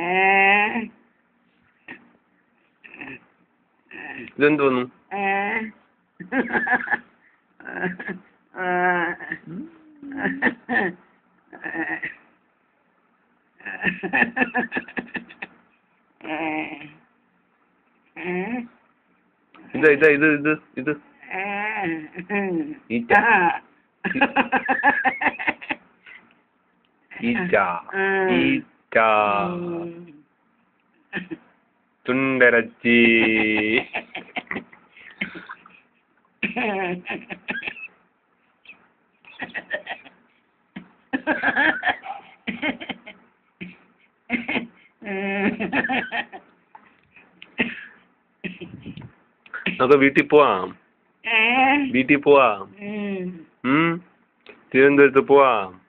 ഇതെന്തോന്നു ഇതാ ഇതാ ഇത് ഇത് ഇത് ഈറ്റ ഈറ്റ ഈറ്റ ചുണ്ടരച്ചി നമുക്ക് വീട്ടിൽ പോവാം വീട്ടിൽ പോവാം ഉം തിരുവനന്തപുരത്ത് പോവാം